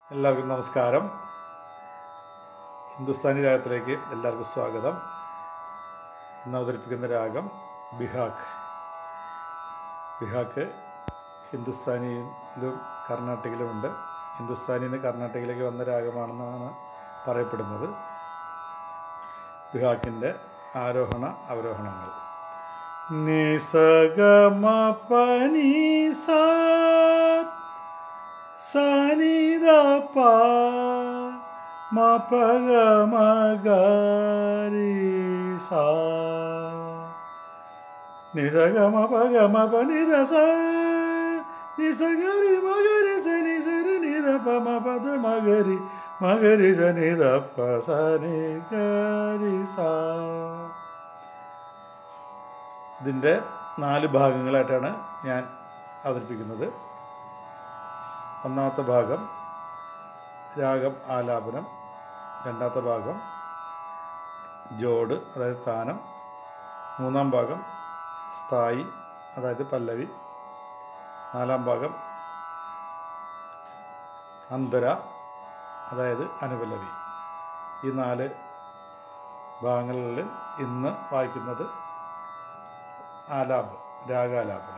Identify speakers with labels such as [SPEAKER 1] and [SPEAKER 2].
[SPEAKER 1] എല്ലാവർക്കും നമസ്കാരം ഹിന്ദുസ്ഥാനി രാഗത്തിലേക്ക് എല്ലാവർക്കും സ്വാഗതം ഇന്ന് അവതരിപ്പിക്കുന്ന രാഗം ബിഹാക്ക് ബിഹാക്ക് ഹിന്ദുസ്ഥാനിയിലും കർണാടകയിലുമുണ്ട് ഹിന്ദുസ്ഥാനിയിൽ നിന്ന് കർണാടകയിലേക്ക് വന്ന രാഗമാണെന്നാണ് പറയപ്പെടുന്നത് ബിഹാക്കിൻ്റെ ആരോഹണ അവരോഹണങ്ങൾ നിസഗമ പനീസ സനിത പ മപഗ മഗരി സ നിസഗ മപഗ മപനിത സ നിസഗരി മഗരി സ നിസരി നിത പ മപദ മഗരി മഗരി സ നിത പ സ നി ഗരി സ ഇതിൻ്റെ നാല് ഭാഗങ്ങളായിട്ടാണ് ഞാൻ അവതരിപ്പിക്കുന്നത് ഒന്നാമത്തെ ഭാഗം രാഗം ആലാപനം രണ്ടാമത്തെ ഭാഗം ജോഡ് അതായത് താനം മൂന്നാം ഭാഗം സ്ഥായി അതായത് പല്ലവി നാലാം ഭാഗം അന്തര അതായത് അനുപല്ലവി ഈ നാല് ഭാഗങ്ങളിൽ ഇന്ന് വായിക്കുന്നത് ആലാപം രാഗാലാപം